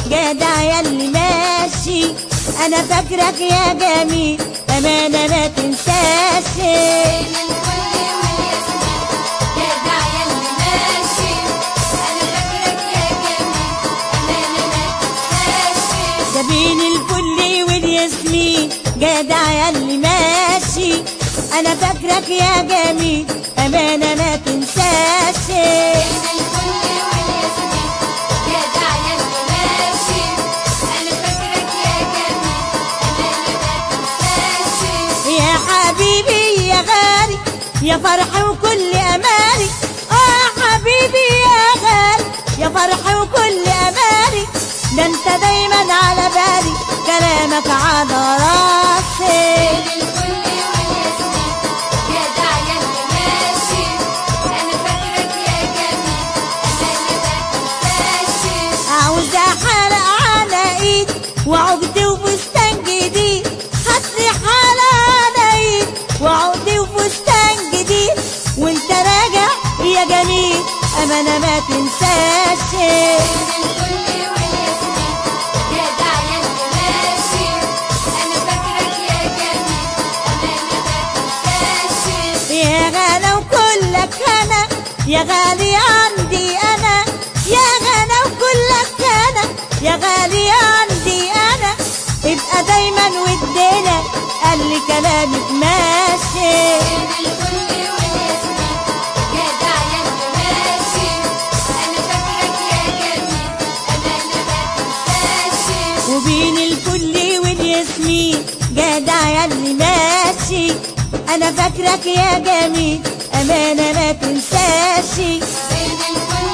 جدع ياللي ماشي انا فاكرك يا جميل امانه ما تنساش بين الكل والياسمين جدع ياللي ماشي انا فاكرك يا جميل امانه ما تنساش ده بين الفل والياسمين جدع ياللي ماشي انا فاكرك يا جميل امانه ما تنساش بين الكل والياسمين جدع ياللي ماشي انا فاكرك يا جميل امانه ما تنساش يا حبيبي يا غالي يا فرح وكل امالي اه حبيبي يا غالي يا فرح وكل امالي ده انت دايما على بالي كلامك على راسي بين الكل والياسمين جدع ياللي ماشي انا فاكرك يا جميل امانه ما تنساش عاوزة حلق على ايد وعقد وفستان جديد هاتلي حلق على ايد وعقد وفستان جديد وانت راجع يا جميل امانة ما تنساش بين الكل والياسمين جدع ياللي ماشي انا فاكرك يا جميل امانه ما تنساش يا غلا وكلك انا يا غالي عندي انا يا غلا وكلك انا يا غالي عندي انا ابقى دايما ودنا قال لي كلامك ماشي بين الكل والياسمين جدع ياللي ماشي انا فاكرك يا جميل امانه ما تنساش وبين الفل والياسمين جدع ياللي ماشي انا فاكرك يا جميل امانه ما تنساش بين الكل